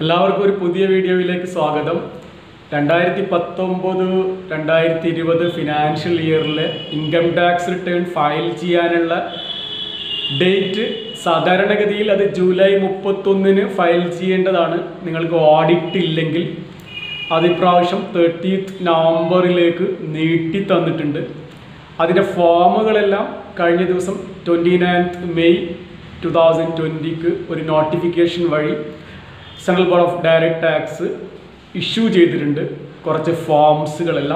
എല്ലാവർക്കും ഒരു പുതിയ വീഡിയോയിലേക്ക് സ്വാഗതം രണ്ടായിരത്തി പത്തൊമ്പത് രണ്ടായിരത്തി ഇരുപത് ഫിനാൻഷ്യൽ ഇയറിലെ ഇൻകം ടാക്സ് റിട്ടേൺ ഫയൽ ചെയ്യാനുള്ള ഡേറ്റ് സാധാരണഗതിയിൽ അത് ജൂലൈ മുപ്പത്തൊന്നിന് ഫയൽ ചെയ്യേണ്ടതാണ് നിങ്ങൾക്ക് ഓഡിറ്റ് ഇല്ലെങ്കിൽ അത് ഇപ്രാവശ്യം തേർട്ടീത്ത് നവംബറിലേക്ക് നീട്ടി തന്നിട്ടുണ്ട് അതിൻ്റെ ഫോമുകളെല്ലാം കഴിഞ്ഞ ദിവസം twenty ninth May two thousand ട്വൻറ്റിക്ക് ഒരു നോട്ടിഫിക്കേഷൻ വഴി central board of direct tax issue ചെയ്തിട്ടുണ്ട് കുറച്ച് ഫോംസുകളെല്ലാം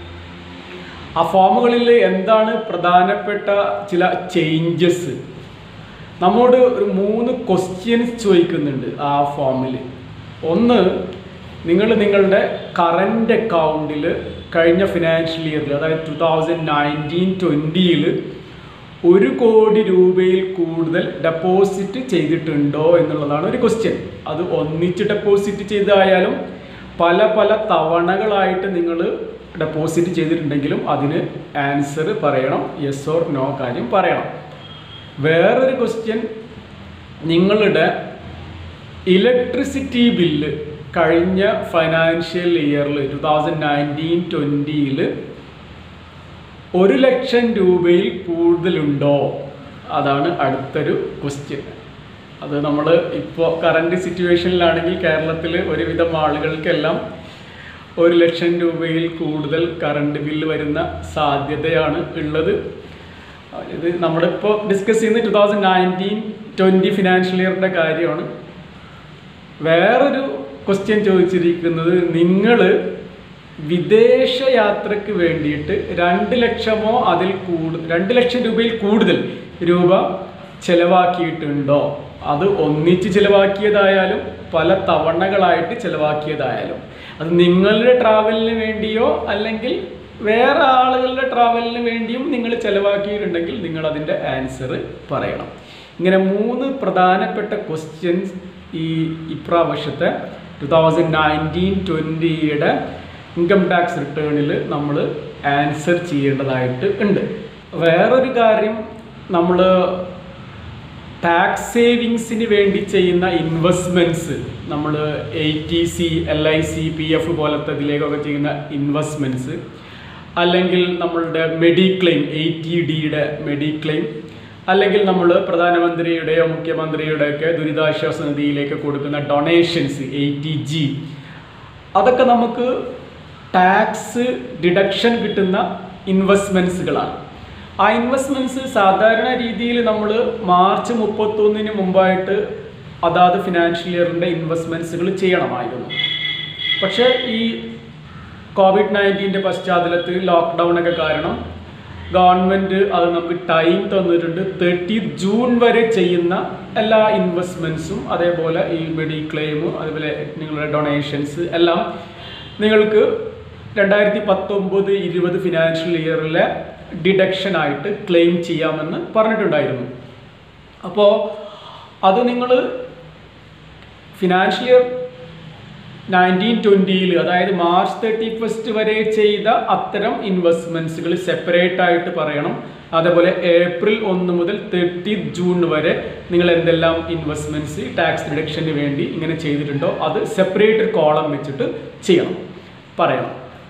ആ ഫോമുകളിൽ എന്താണ് പ്രധാനപ്പെട്ട ചില ചേഞ്ചസ് നമ്മോട് ഒരു മൂന്ന് ക്വസ്റ്റ്യൻസ് ചോദിക്കുന്നുണ്ട് ആ ഫോമിൽ ഒന്ന് നിങ്ങൾ നിങ്ങളുടെ കറൻറ്റ് അക്കൗണ്ടിൽ കഴിഞ്ഞ ഫിനാൻഷ്യൽ ഇയറിൽ അതായത് ടു തൗസൻഡ് നയൻറ്റീൻ ട്വൻറ്റിയിൽ ഒരു കോടി രൂപയിൽ കൂടുതൽ ഡെപ്പോസിറ്റ് ചെയ്തിട്ടുണ്ടോ എന്നുള്ളതാണ് ഒരു ക്വസ്റ്റ്യൻ അത് ഒന്നിച്ച് ഡെപ്പോസിറ്റ് ചെയ്തായാലും പല പല തവണകളായിട്ട് നിങ്ങൾ ഡെപ്പോസിറ്റ് ചെയ്തിട്ടുണ്ടെങ്കിലും അതിന് ആൻസർ പറയണം യെസ് ഓർ നോ കാര്യം പറയണം വേറൊരു ക്വസ്റ്റ്യൻ നിങ്ങളുടെ ഇലക്ട്രിസിറ്റി ബില്ല് കഴിഞ്ഞ ഫൈനാൻഷ്യൽ ഇയറിൽ ടു തൗസൻഡ് നയൻറ്റീൻ ട്വൻറ്റിയിൽ ഒരു ലക്ഷം രൂപയിൽ കൂടുതലുണ്ടോ അതാണ് അടുത്തൊരു ക്വസ്റ്റ്യൻ അത് നമ്മൾ ഇപ്പോൾ കറണ്ട് സിറ്റുവേഷനിലാണെങ്കിൽ കേരളത്തിൽ ഒരുവിധം ആളുകൾക്കെല്ലാം ഒരു ലക്ഷം രൂപയിൽ കൂടുതൽ കറണ്ട് ബില്ല് വരുന്ന സാധ്യതയാണ് ഉള്ളത് ഇത് നമ്മളിപ്പോൾ ഡിസ്കസ് ചെയ്യുന്നത് two thousand nineteen twenty financial ഇയറിൻ്റെ കാര്യമാണ് വേറൊരു ക്വസ്റ്റ്യൻ ചോദിച്ചിരിക്കുന്നത് നിങ്ങൾ വിദേശ യാത്രക്ക് വേണ്ടിയിട്ട് രണ്ട് ലക്ഷമോ അതിൽ കൂടുതൽ രണ്ട് ലക്ഷം രൂപയിൽ കൂടുതൽ രൂപ ചെലവാക്കിയിട്ടുണ്ടോ അത് ഒന്നിച്ച് ചിലവാക്കിയതായാലും പല തവണകളായിട്ട് ചിലവാക്കിയതായാലും അത് നിങ്ങളുടെ ട്രാവലിന് വേണ്ടിയോ അല്ലെങ്കിൽ വേറെ ആളുകളുടെ ട്രാവലിന് വേണ്ടിയും നിങ്ങൾ ചിലവാക്കിയിട്ടുണ്ടെങ്കിൽ നിങ്ങൾ അതിൻ്റെ ആൻസർ പറയണം ഇങ്ങനെ മൂന്ന് പ്രധാനപ്പെട്ട ക്വസ്റ്റ്യൻസ് ഈ ഇപ്രാവശ്യത്തെ ടു തൗസൻഡ് നയൻറ്റീൻ ട്വൻറ്റിയുടെ ഇൻകം ടാക്സ് റിട്ടേണിൽ നമ്മൾ ആൻസർ ചെയ്യേണ്ടതായിട്ട് ഉണ്ട് വേറൊരു കാര്യം നമ്മൾ ടാക്സ് സേവിങ്സിന് വേണ്ടി ചെയ്യുന്ന ഇൻവെസ്റ്റ്മെൻറ്റ്സ് നമ്മൾ eighty C L I C P F പോലത്തെ ഇതിലേക്കൊക്കെ ചെയ്യുന്ന ഇൻവെസ്റ്റ്മെൻറ്റ്സ് അല്ലെങ്കിൽ നമ്മളുടെ മെഡിക്ലെയിം എ ടി ഡിയുടെ മെഡിക്ലെയിം അല്ലെങ്കിൽ നമ്മൾ പ്രധാനമന്ത്രിയുടെയോ മുഖ്യമന്ത്രിയുടെയൊക്കെ ദുരിതാശ്വാസ നിധിയിലേക്ക് കൊടുക്കുന്ന ഡൊണേഷൻസ് എ ടി ജി അതൊക്കെ നമുക്ക് ടാക്സ് ഡിഡക്ഷൻ കിട്ടുന്ന ഇൻവെസ്റ്റ്മെൻറ്റ്സുകളാണ് ആ ഇൻവെസ്റ്റ്മെൻറ്റ്സ് സാധാരണ രീതിയിൽ നമ്മൾ മാർച്ച് മുപ്പത്തൊന്നിന് മുമ്പായിട്ട് അതാത് ഫിനാൻഷ്യൽ ഇയറിൻ്റെ ഇൻവെസ്റ്റ്മെൻറ്റ്സുകൾ ചെയ്യണമായിരുന്നു പക്ഷേ ഈ കോവിഡ് നയൻറ്റീൻ്റെ പശ്ചാത്തലത്തിൽ ലോക്ക്ഡൗൺ ഒക്കെ കാരണം ഗവൺമെൻറ് അത് നമുക്ക് ടൈം തന്നിട്ടുണ്ട് തേർട്ടി ജൂൺ വരെ ചെയ്യുന്ന എല്ലാ ഇൻവെസ്റ്റ്മെൻറ്റ്സും അതേപോലെ ഈ മെഡിക്ലെയിം അതുപോലെ നിങ്ങളുടെ ഡൊണേഷൻസ് എല്ലാം നിങ്ങൾക്ക് രണ്ടായിരത്തി പത്തൊമ്പത് ഇരുപത് ഫിനാൻഷ്യൽ ഇയറിലെ ഡിഡക്ഷൻ ആയിട്ട് ക്ലെയിം ചെയ്യാമെന്ന് പറഞ്ഞിട്ടുണ്ടായിരുന്നു അപ്പോൾ അത് നിങ്ങൾ ഫിനാൻഷ്യൽ ഇയർ നയൻറ്റീൻ ട്വൻറ്റിയിൽ അതായത് മാർച്ച് തേർട്ടി ഫസ്റ്റ് വരെ ചെയ്ത അത്തരം ഇൻവെസ്റ്റ്മെൻറ്റ്സുകൾ സെപ്പറേറ്റ് ആയിട്ട് പറയണം അതേപോലെ ഏപ്രിൽ ഒന്ന് മുതൽ തേർട്ടി ജൂൺ വരെ നിങ്ങൾ എന്തെല്ലാം ഇൻവെസ്റ്റ്മെൻറ്റ്സ് ടാക്സ് റിഡക്ഷന് വേണ്ടി ഇങ്ങനെ ചെയ്തിട്ടുണ്ടോ അത് സെപ്പറേറ്റ് കോളം വെച്ചിട്ട് ചെയ്യണം പറയണം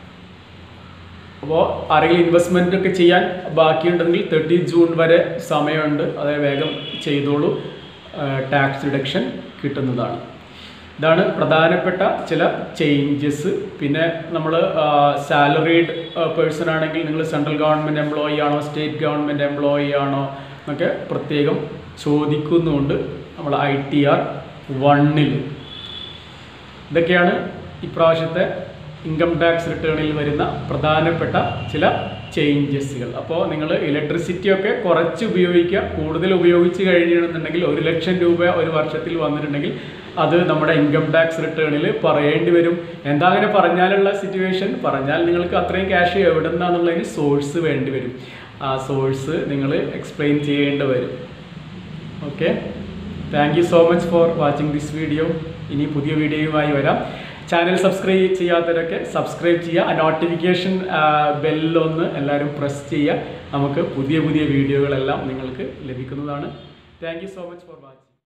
അപ്പോൾ ആരെങ്കിലും ഇൻവെസ്റ്റ്മെൻ്റ് ഒക്കെ ചെയ്യാൻ ബാക്കിയുണ്ടെങ്കിൽ തേർട്ടി ജൂൺ വരെ സമയമുണ്ട് അത് വേഗം ചെയ്തോളൂ ടാക്സ് റിഡക്ഷൻ കിട്ടുന്നതാണ് ഇതാണ് പ്രധാനപ്പെട്ട ചില ചേഞ്ചസ് പിന്നെ നമ്മൾ സാലറീഡ് പേഴ്സൺ ആണെങ്കിൽ നിങ്ങൾ സെൻട്രൽ ഗവൺമെൻറ് എംപ്ലോയി ആണോ സ്റ്റേറ്റ് ഗവൺമെൻറ് എംപ്ലോയി ആണോ എന്നൊക്കെ പ്രത്യേകം ചോദിക്കുന്നുണ്ട് നമ്മൾ ഐ ടി ആർ വണ്ണിൽ ഇതൊക്കെയാണ് ഇപ്രാവശ്യത്തെ ഇൻകം ടാക്സ് റിട്ടേണിൽ വരുന്ന പ്രധാനപ്പെട്ട ചില ചേഞ്ചസുകൾ അപ്പോൾ നിങ്ങൾ ഇലക്ട്രിസിറ്റി ഒക്കെ കുറച്ച് ഉപയോഗിക്കുക കൂടുതൽ ഉപയോഗിച്ച് കഴിയണമെന്നുണ്ടെങ്കിൽ ഒരു ലക്ഷം രൂപ ഒരു വർഷത്തിൽ വന്നിട്ടുണ്ടെങ്കിൽ അത് നമ്മുടെ ഇൻകം ടാക്സ് റിട്ടേണിൽ പറയേണ്ടി വരും എന്താ അങ്ങനെ പറഞ്ഞാലുള്ള സിറ്റുവേഷൻ പറഞ്ഞാൽ നിങ്ങൾക്ക് അത്രയും ക്യാഷ് എവിടെ നിന്നാന്നുള്ളതിന് സോഴ്സ് വേണ്ടി വരും ആ സോഴ്സ് നിങ്ങൾ എക്സ്പ്ലെയിൻ ചെയ്യേണ്ടി വരും okay thank you so much for watching this video ഇനി പുതിയ വീഡിയോയുമായി വരാം ചാനൽ സബ്സ്ക്രൈബ് ചെയ്യാത്തവരൊക്കെ സബ്സ്ക്രൈബ് ചെയ്യുക ആ നോട്ടിഫിക്കേഷൻ ബെല്ലൊന്ന് എല്ലാവരും പ്രസ് ചെയ്യുക നമുക്ക് പുതിയ പുതിയ വീഡിയോകളെല്ലാം നിങ്ങൾക്ക് ലഭിക്കുന്നതാണ് thank you so much for watching